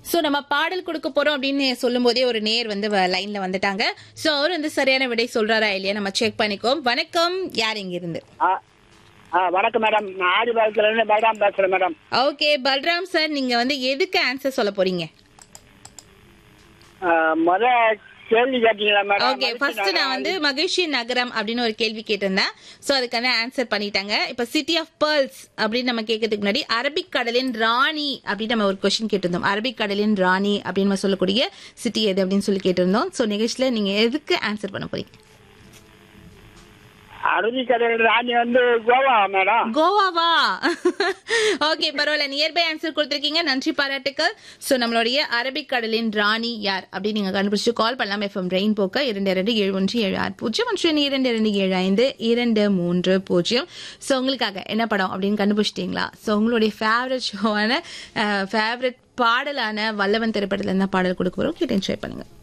so நம்ம பாடல் கொடுக்க போறோம் அப்படின்னு சொல்லும் போதே ஒரு நேர் வந்து வ- லைன்ல வந்துட்டாங்க சோ அவர் வந்து சரியான விடை சொல்றாரா இல்லையா நம்ம செக் பண்ணிக்கோம் வணக்கம் யார் இங்க இருந்து ஆ ஆ வணக்கம் மேடம் நான் ஆதிபாளத்துல இருந்து பலராம் பேசுறேன் மேடம் ஓகே பல்ராம் சார் நீங்க வந்து எதுக்கு ஆன்சர் சொல்ல போறீங்க ஆ, முத கேள்வி கேட்டீங்களா மேடம் ஓகே ஃபர்ஸ்ட் நான் வந்து மகிழ்ச்சி நகரம் அப்படின்னு ஒரு கேள்வி கேட்டிருந்தேன் சோ அதுக்கான ஆன்சர் பண்ணிட்டாங்க இப்ப சிட்டி ஆஃப் பேர்ல்ஸ் அப்படின்னு நம்ம கேட்கறதுக்கு முன்னாடி அரபிக் கடலின் ராணி அப்படின்னு நம்ம ஒரு கொஸ்டின் கேட்டிருந்தோம் அரபிக் கடலின் ராணி அப்படின்னு நம்ம சொல்லக்கூடிய சிட்டி எது அப்படின்னு சொல்லி கேட்டிருந்தோம் சோ நிகழ்ச்சியில நீங்க எதுக்கு ஆன்சர் பண்ண போறீங்க அரபிக்கடல் ராணி வந்து கோவா மேடம் கோவாவா ஓகே பரவாயில்ல நியர்பை ஆன்சர் கொடுத்திருக்கீங்க நன்றி பாராட்டுக்கள் சோ நம்மளுடைய அரபிக் கடலின் ராணி யார் அப்படின்னு நீங்க கண்டுபிடிச்சு கால் பண்ணலாம் எஃப்எம் ரெயின் போக்க இரண்டு இரண்டு ஏழு ஒன்று ஏழு ஆறு பூஜ்ஜியம் மற்றும் இரண்டு இரண்டு ஏழு ஐந்து இரண்டு மூன்று பூஜ்ஜியம் சோ உங்களுக்காக என்ன படம் அப்படின்னு கண்டுபிடிச்சிட்டீங்களா சோ உங்களுடைய ஃபேவரட் ஷோவான ஃபேவரட் பாடலான வல்லவன் திரைப்படத்துல என்ன பாடல் கொடுக்க போறோம் கேட்டு என்ஜாய் பண்ணுங்க